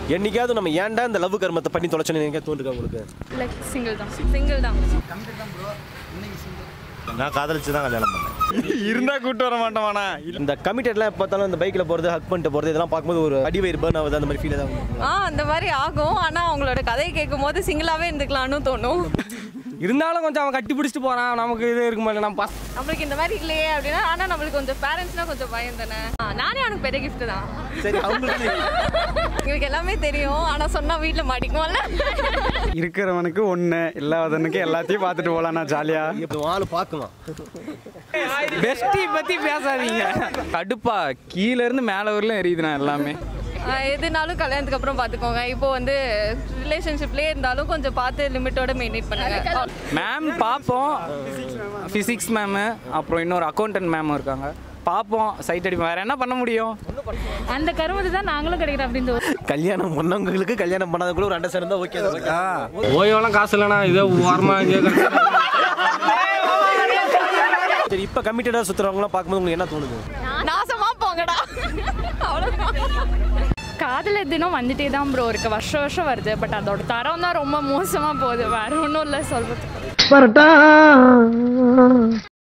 என்னைக்காவது நம்ம ஏன்டா இந்த லவ் கர்மத்தை பண்ணி தொலைச்சோன்னு எங்கேயா தோன்றுக்கா உங்களுக்கு லைக் சிங்கிள் தான் சிங்கிள் தான் நான் காதலிச்சு தான் கல்யாணம் பண்ணேன் இருந்தா கூட்டு வர மாட்டோமாண்ணா இந்த கமிட்டட்லாம் எப்போ பார்த்தாலும் இந்த பைக்கில் போகிறது ஹக் பண்ணிட்டு போகிறது இதெல்லாம் பார்க்கும்போது ஒரு அடிவயிறு பேர்ன் ஆகுது அந்த மாதிரி ஃபீல் தான் ஆ அந்த மாதிரி ஆகும் ஆனால் அவங்களோட கதையை கேட்கும் போது சிங்கிளாகவே இருந்துக்கலாம்னு தோணும் இருந்தாலும் கொஞ்சம் அவன் கட்டி பிடிச்சிட்டு போறான் நமக்கு இது இருக்குமா இல்லை நம்ம பஸ் நம்மளுக்கு இந்த மாதிரி இல்லையே அப்படின்னா ஆனால் நம்மளுக்கு கொஞ்சம் பேரண்ட்ஸ்னால் கொஞ்சம் பயம் தானே ஆ, நானே அவனுக்கு பெரிய gift தான் சரி அவங்களுக்கு எங்களுக்கு எல்லாமே தெரியும் ஆனால் சொன்னால் வீட்டில் மாட்டிக்குவோம்ல இருக்கிறவனுக்கு ஒன்று இல்லாதவனுக்கு எல்லாத்தையும் பார்த்துட்டு போகலாண்ணா ஜாலியாக இப்போ ஆள் பார்க்கலாம் பெஸ்டி பற்றி பேசாதீங்க கடுப்பா கீழே இருந்து மேலே வரலாம் எரியுதுண்ணா எல்லாமே ஆ, எதுனாலும் கல்யாணத்துக்கு அப்புறம் பார்த்துக்கோங்க இப்போ வந்து ரிலேஷன்ஷிப்லேயே இருந்தாலும் கொஞ்சம் பார்த்து லிமிட்டோட மெயின்டைன் பண்ணுங்க மேம் பார்ப்போம் ஃபிசிக்ஸ் மேமு அப்புறம் இன்னொரு அக்கௌண்டன்ட் மேம் இருக்காங்க பார்ப்போம் சைட் அடிப்போம் வேறு என்ன பண்ண முடியும் அந்த கருமத்தை தான் நாங்களும் கிடைக்கிறோம் அப்படின்னு தோணுது. கல்யாணம் பண்ணவங்களுக்கு கல்யாணம் பண்ணாத கூட ஒரு அண்டர்ஸ்டாண்ட் தான் ஓகே ஓய்வெல்லாம் காசு இல்லைண்ணா இதோ ஓரமாக இங்கே சரி இப்போ கமிட்டடாக சுற்றுறவங்களாம் பார்க்கும்போது உங்களுக்கு என்ன தோணுது நாசமா போங்கடா அவ்வளோதான் காதலர் தினம் வந்துட்டே தான் ப்ரோ இருக்கு வருஷம் வருஷம் வருது பட் அதோட தரம் தான் ரொம்ப மோசமாக போகுது வேற ஒன்றும் இல்லை சொல்கிறதுக்கு